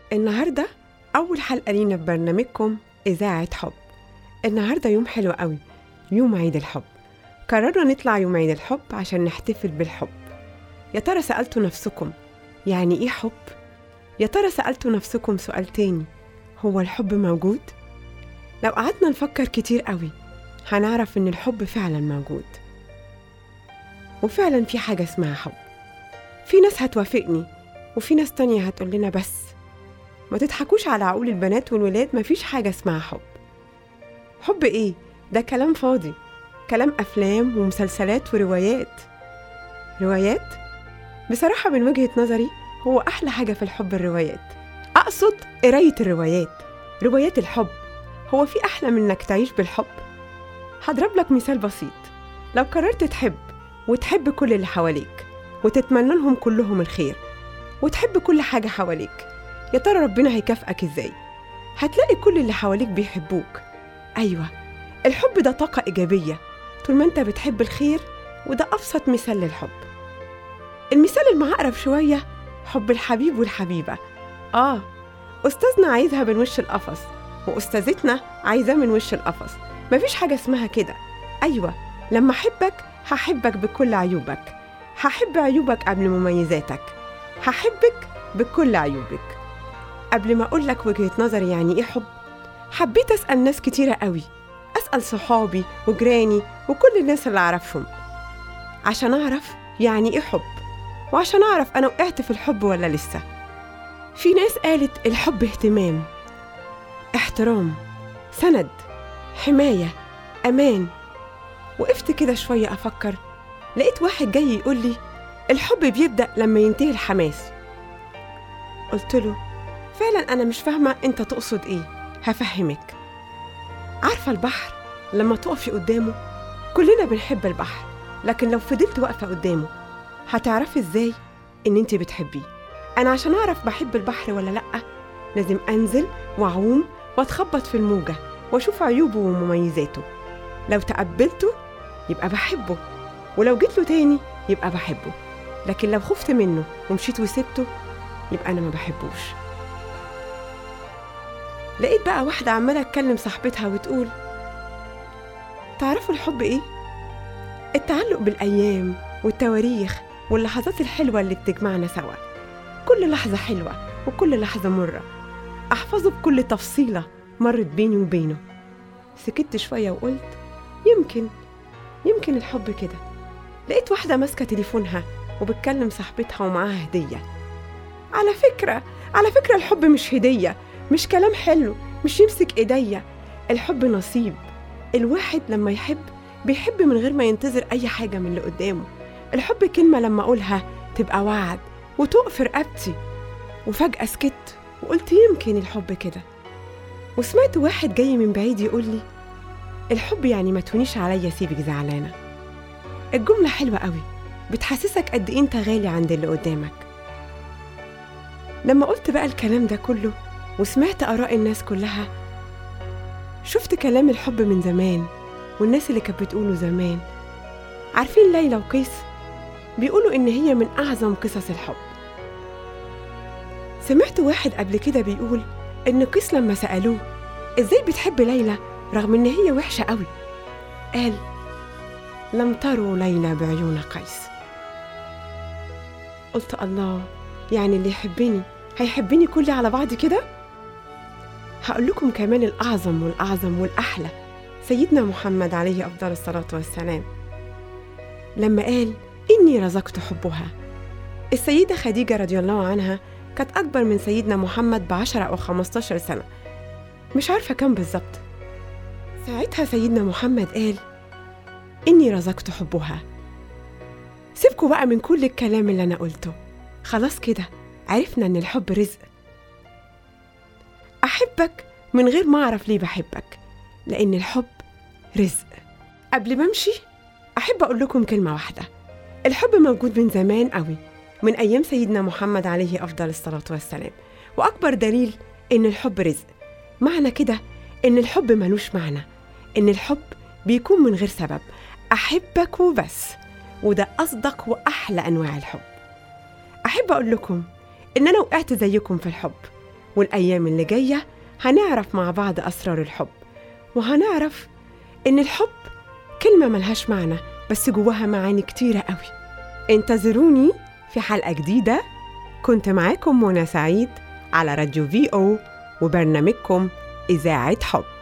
النهاردة أول حلقة لينا في برنامجكم إذاعة حب النهاردة يوم حلو قوي يوم عيد الحب قررنا نطلع يوم عيد الحب عشان نحتفل بالحب يا ترى سألتوا نفسكم يعني إيه حب؟ يا ترى سألتوا نفسكم سؤال تاني هو الحب موجود؟ لو قعدنا نفكر كتير قوي هنعرف إن الحب فعلا موجود وفعلا في حاجة اسمها حب في ناس هتوافقني وفي ناس تانية هتقول لنا بس ما تضحكوش على عقول البنات والولاد مفيش حاجة اسمها حب حب ايه؟ ده كلام فاضي كلام أفلام ومسلسلات وروايات روايات؟ بصراحة من وجهة نظري هو أحلى حاجة في الحب الروايات أقصد قراية الروايات روايات الحب هو في أحلى من إنك تعيش بالحب؟ هضرب لك مثال بسيط لو قررت تحب وتحب كل اللي حواليك وتتمنى لهم كلهم الخير وتحب كل حاجة حواليك يا ترى ربنا هيكافئك ازاي هتلاقي كل اللي حواليك بيحبوك أيوة الحب ده طاقة إيجابية طول ما أنت بتحب الخير وده أبسط مثال للحب المثال المعقرب شوية حب الحبيب والحبيبة آه أستاذنا عايزها من وش القفص وأستاذتنا عايزاه من وش القفص مفيش حاجة اسمها كده أيوة لما أحبك هحبك بكل عيوبك هحب عيوبك قبل مميزاتك هحبك بكل عيوبك قبل ما أقول لك وجهة نظري يعني إيه حب حبيت أسأل ناس كتيرة قوي أسأل صحابي وجيراني وكل الناس اللي أعرفهم عشان أعرف يعني إيه حب وعشان أعرف أنا وقعت في الحب ولا لسه في ناس قالت الحب اهتمام احترام سند حماية أمان وقفت كده شوية أفكر لقيت واحد جاي يقول لي الحب بيبدأ لما ينتهي الحماس قلت له فعلا أنا مش فاهمة أنت تقصد إيه هفهمك عارفة البحر لما تقفي قدامه كلنا بنحب البحر لكن لو فضلت واقفة قدامه هتعرفي إزاي إن أنت بتحبيه أنا عشان أعرف بحب البحر ولا لأ لازم أنزل وأعوم وأتخبط في الموجة وأشوف عيوبه ومميزاته لو تقبلته يبقى بحبه ولو جيت له تاني يبقى بحبه لكن لو خفت منه ومشيت وسبته يبقى أنا ما بحبوش لقيت بقى واحدة عمالة تكلم صاحبتها وتقول تعرفوا الحب إيه؟ التعلق بالأيام والتواريخ واللحظات الحلوة اللي بتجمعنا سوا كل لحظة حلوة وكل لحظة مرة أحفظه بكل تفصيلة مرت بيني وبينه سكت شوية وقلت يمكن يمكن الحب كده لقيت واحدة ماسكة تليفونها وبتكلم صاحبتها ومعاها هدية على فكرة على فكرة الحب مش هدية مش كلام حلو مش يمسك ايديا الحب نصيب الواحد لما يحب بيحب من غير ما ينتظر اي حاجة من اللي قدامه الحب كلمة لما اقولها تبقى وعد وتقف رقبتي وفجأة سكت وقلت يمكن الحب كده وسمعت واحد جاي من بعيد يقول لي الحب يعني ما تهونيش عليا سيبك زعلانة الجملة حلوة قوي بتحسسك قد ايه انت غالي عند اللي قدامك لما قلت بقى الكلام ده كله وسمعت آراء الناس كلها شفت كلام الحب من زمان والناس اللي كانت بتقوله زمان عارفين ليلى وقيس بيقولوا إن هي من أعظم قصص الحب سمعت واحد قبل كده بيقول إن قيس لما سألوه إزاي بتحب ليلى رغم إن هي وحشة قوي قال لم تروا ليلى بعيون قيس قلت الله يعني اللي يحبني هيحبني كلي على بعض كده هقول لكم كمان الأعظم والأعظم والأحلى سيدنا محمد عليه أفضل الصلاة والسلام لما قال إني رزقت حبها السيدة خديجة رضي الله عنها كانت أكبر من سيدنا محمد بعشرة أو خمستاشر سنة مش عارفة كم بالظبط ساعتها سيدنا محمد قال إني رزقت حبها سيبكوا بقى من كل الكلام اللي أنا قلته خلاص كده عرفنا إن الحب رزق أحبك من غير ما أعرف ليه بحبك لأن الحب رزق قبل ما أمشي أحب أقول لكم كلمة واحدة الحب موجود من زمان قوي من أيام سيدنا محمد عليه أفضل الصلاة والسلام وأكبر دليل إن الحب رزق معنى كده إن الحب ملوش معنى إن الحب بيكون من غير سبب أحبك وبس وده أصدق وأحلى أنواع الحب أحب أقول لكم إن أنا وقعت زيكم في الحب والأيام اللي جاية هنعرف مع بعض أسرار الحب وهنعرف إن الحب كلمة ملهاش معنى بس جواها معاني كتيرة قوي انتظروني في حلقة جديدة كنت معاكم منى سعيد على راديو في أو وبرنامجكم إذاعة حب